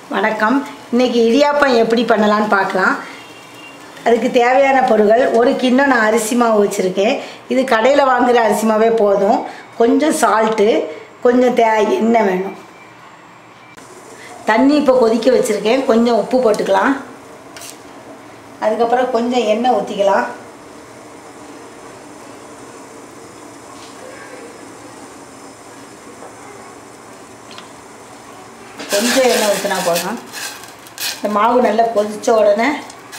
வணக்கம் இன்னைக்கு இடியாப்பம் எப்படி பண்ணலான்னு பார்க்கலாம் அதுக்கு தேவையான பொருட்கள் ஒரு கிண்ணம் நான் அரிசி மாவு வச்சுருக்கேன் இது கடையில் வாங்குகிற அரிசி மாவே போதும் கொஞ்சம் சால்ட்டு கொஞ்சம் தே எண்ணெய் வேணும் தண்ணி இப்போ கொதிக்க வச்சுருக்கேன் கொஞ்சம் உப்பு போட்டுக்கலாம் அதுக்கப்புறம் கொஞ்சம் எண்ணெய் ஊற்றிக்கலாம் கொஞ்சம் எண்ணெய் ஊற்றினா போதும் இந்த மாவு நல்லா கொதித்த உடனே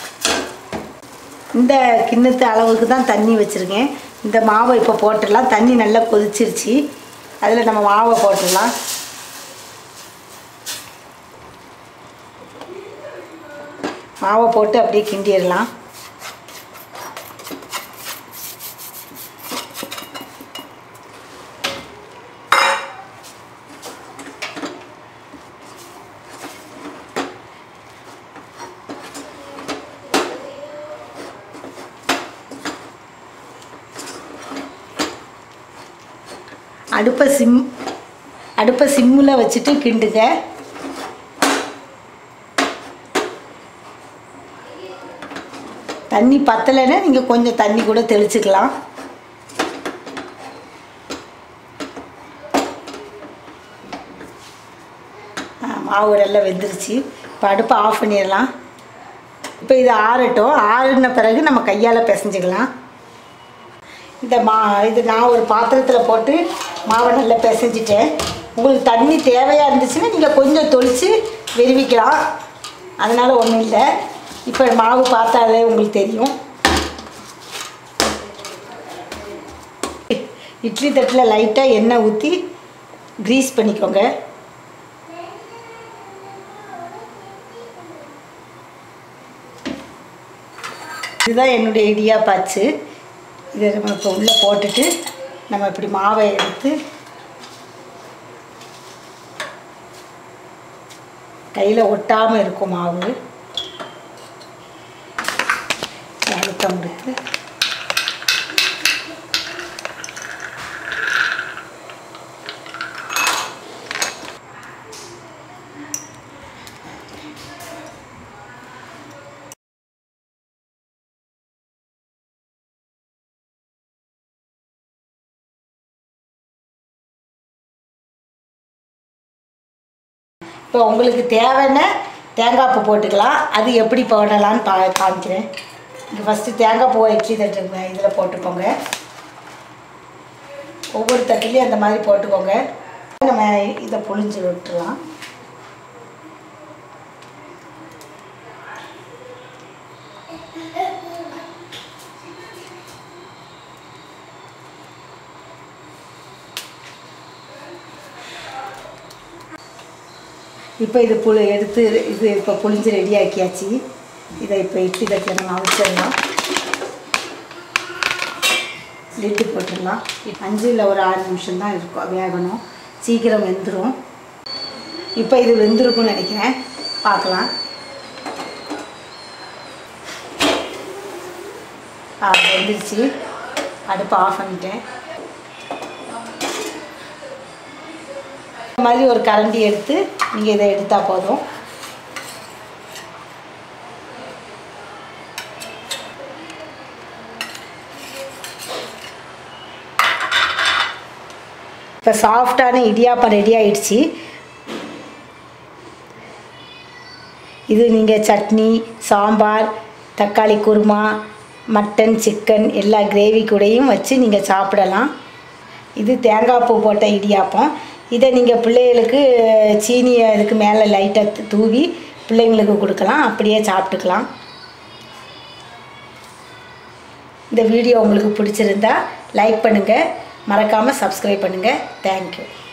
இந்த கிண்ணத்து அளவுக்கு தான் தண்ணி வச்சுருக்கேன் இந்த மாவை இப்போ போட்டுடலாம் தண்ணி நல்லா கொதிச்சிருச்சு அதில் நம்ம மாவை போட்டுடலாம் மாவை போட்டு அப்படியே கிண்டிடலாம் அடுப்பை சிம் அடுப்பை சிம்மில் வச்சுட்டு கிண்டுங்க தண்ணி பத்தலைன்னா நீங்கள் கொஞ்சம் தண்ணி கூட தெளிச்சுக்கலாம் ஆ, மாவு நல்லா வெந்துருச்சு இப்போ அடுப்பை ஆஃப் பண்ணிடலாம் இப்போ இது ஆறட்டும் ஆறின பிறகு நம்ம கையால் பிசைஞ்சுக்கலாம் இந்த மா இது நான் ஒரு பாத்திரத்தில் போட்டு மாவை நல்லா பிசைஞ்சிட்டேன் உங்களுக்கு தண்ணி தேவையாக இருந்துச்சுன்னா நீங்கள் கொஞ்சம் தொளிச்சு விரிவிக்கலாம் அதனால் ஒன்றும் இல்லை இப்போ மாவு பார்த்தாலே உங்களுக்கு தெரியும் இட்லி தட்டில் லைட்டாக எண்ணெய் ஊற்றி க்ரீஸ் பண்ணிக்கோங்க இதுதான் என்னுடைய இடியாப்பாச்சு இதை நம்ம இப்போ உள்ளே போட்டுட்டு நம்ம இப்படி மாவை எடுத்து கையில் ஒட்டாமல் இருக்கும் மாவு அழுத்தம் கொடுத்து இப்போ உங்களுக்கு தேவைன்னா தேங்காய் பூ போட்டுக்கலாம் அது எப்படி போடலான்னு பா காமிக்கிறேன் இது ஃபஸ்ட்டு தேங்காய் பூவை இட்லி தட்டுங்க இதில் போட்டுக்கோங்க ஒவ்வொரு தட்டுலேயும் அந்த மாதிரி போட்டுக்கோங்க நம்ம இதை புழிஞ்சு விட்டுறலாம் இப்போ இது புளி எடுத்து இது இப்போ புளிஞ்சு ரெடி ஆக்கியாச்சு இதை இப்போ இட்லி தட்டில் நம்ம அவிச்சிடலாம் லிட்டு போட்டுடலாம் அஞ்சு இல்லை ஒரு ஆறு நிமிஷம் தான் இருக்கும் வேகணும் சீக்கிரம் வெந்துடும் இப்போ இது வெந்திருக்கும்னு நினைக்கிறேன் பார்க்கலாம் ஆ வெந்துருச்சு அடுப்பை ஆஃப் பண்ணிட்டேன் இந்த மாதிரி ஒரு கரண்டி எடுத்து நீங்கள் இதை எடுத்தால் போதும் இப்போ சாஃப்டான இடியாப்பம் ரெடி ஆயிடுச்சு இது நீங்கள் சட்னி சாம்பார் தக்காளி குருமா மட்டன் சிக்கன் எல்லா கிரேவி கூடயும் வச்சு நீங்கள் சாப்பிடலாம் இது தேங்காய் பூ போட்ட இடியாப்பம் இதை நீங்கள் பிள்ளைகளுக்கு சீனியை இதுக்கு மேலே லைட்டாக தூவி பிள்ளைங்களுக்கு கொடுக்கலாம் அப்படியே சாப்பிட்டுக்கலாம் இந்த வீடியோ உங்களுக்கு பிடிச்சிருந்தா லைக் பண்ணுங்கள் மறக்காமல் சப்ஸ்கிரைப் பண்ணுங்கள் தேங்க்யூ